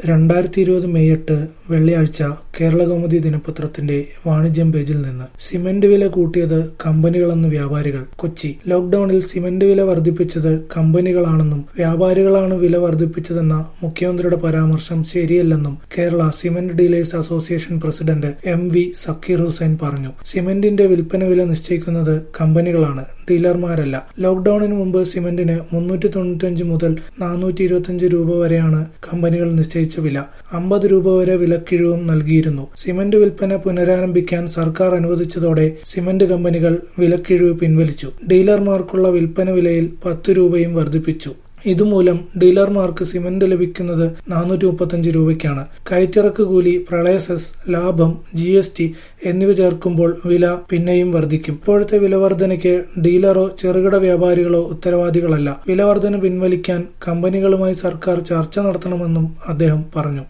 രണ്ടായിരത്തി ഇരുപത് മെയ് എട്ട് വെള്ളിയാഴ്ച കേരളകൗമുദി ദിനപത്രത്തിന്റെ വാണിജ്യം പേജിൽ നിന്ന് സിമന്റ് വില കൂട്ടിയത് കമ്പനികളെന്ന് വ്യാപാരികൾ കൊച്ചി ലോക്ഡൌണിൽ സിമന്റ് വില വർദ്ധിപ്പിച്ചത് കമ്പനികളാണെന്നും വ്യാപാരികളാണ് വില വർദ്ധിപ്പിച്ചതെന്ന മുഖ്യമന്ത്രിയുടെ പരാമർശം ശരിയല്ലെന്നും Kerala cement dealers association president M V Sakkir Hussain പറഞ്ഞു സിമന്റിന്റെ വിൽപ്പന വില നിശ്ചയിക്കുന്നത് കമ്പനികളാണ് ഡീലർമാരല്ല ലോക്ഡൌണിന് മുമ്പ് സിമന്റിന് മുന്നൂറ്റി തൊണ്ണൂറ്റഞ്ച് മുതൽ നാനൂറ്റി ഇരുപത്തിയഞ്ച് രൂപ വരെയാണ് കമ്പനികൾ നിശ്ചയിച്ച വില അമ്പത് രൂപ വരെ വിലക്കിഴിവും നൽകിയിരുന്നു സിമന്റ് വിൽപ്പന പുനരാരംഭിക്കാൻ സർക്കാർ അനുവദിച്ചതോടെ സിമന്റ് കമ്പനികൾ വിലക്കിഴിവ് പിൻവലിച്ചു ഡീലർമാർക്കുള്ള വിൽപ്പന വിലയിൽ പത്ത് രൂപയും വർദ്ധിപ്പിച്ചു ഇതുമൂലം ഡീലർമാർക്ക് സിമന്റ് ലഭിക്കുന്നത് നാനൂറ്റി മുപ്പത്തഞ്ച് രൂപയ്ക്കാണ് കയറ്റിറക്ക് കൂലി പ്രളയ സെസ് ലാഭം ജി എസ് ടി എന്നിവ ചേർക്കുമ്പോൾ വില പിന്നെയും വർദ്ധിക്കും ഇപ്പോഴത്തെ വിലവർധനയ്ക്ക് ഡീലറോ ചെറുകിട വ്യാപാരികളോ ഉത്തരവാദികളല്ല വിലവർധന പിൻവലിക്കാൻ കമ്പനികളുമായി സർക്കാർ ചർച്ച നടത്തണമെന്നും അദ്ദേഹം പറഞ്ഞു